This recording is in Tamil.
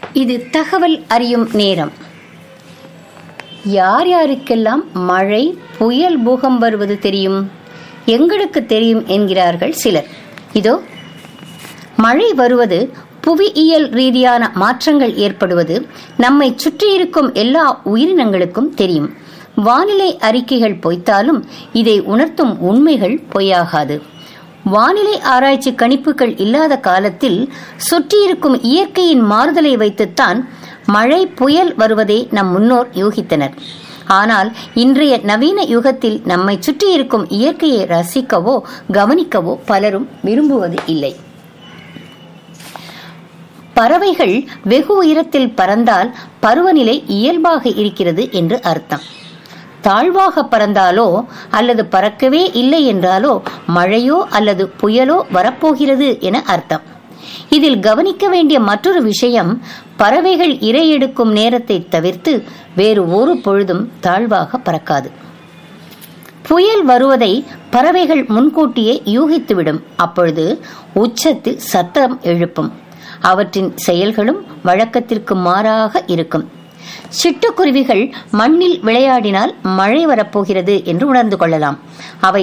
இது தகவல் அறியும் நேரம் யார் யாருக்கெல்லாம் மழை புயல் பூகம் வருவது தெரியும் எங்களுக்கு தெரியும் என்கிறார்கள் சிலர் இதோ மழை வருவது புவியியல் ரீதியான மாற்றங்கள் ஏற்படுவது நம்மை சுற்றியிருக்கும் எல்லா உயிரினங்களுக்கும் தெரியும் வானிலை அறிக்கைகள் பொய்த்தாலும் இதை உணர்த்தும் உண்மைகள் பொய்யாகாது வானிலை ஆராய்ச்சி கணிப்புகள் இல்லாத காலத்தில் சுற்றியிருக்கும் இயற்கையின் மாறுதலை வைத்துத்தான் மழை புயல் வருவதை நம் முன்னோர் யூகித்தனர் ஆனால் இன்றைய நவீன யுகத்தில் நம்மை சுற்றியிருக்கும் இயற்கையை ரசிக்கவோ கவனிக்கவோ பலரும் விரும்புவது இல்லை பறவைகள் வெகு உயரத்தில் பறந்தால் பருவநிலை இயல்பாக இருக்கிறது என்று அர்த்தம் தாழ்வாக பறந்தாலோ அல்லது பறக்கவே இல்லை என்றாலோ மழையோ அல்லது புயலோ வரப்போகிறது என அர்த்தம் இதில் கவனிக்க வேண்டிய மற்றொரு விஷயம் பறவைகள் இரை எடுக்கும் நேரத்தை தவிர்த்து வேறு ஒரு பொழுதும் தாழ்வாக பறக்காது புயல் வருவதை பறவைகள் முன்கூட்டியே யூகித்துவிடும் அப்பொழுது உச்சத்தில் சத்தம் எழுப்பும் அவற்றின் செயல்களும் வழக்கத்திற்கு மாறாக இருக்கும் சிட்டுக்குருவிகள் மண்ணில் விளையாடினால் மழை வரப்போகிறது என்று உணர்ந்து கொள்ளலாம் அவை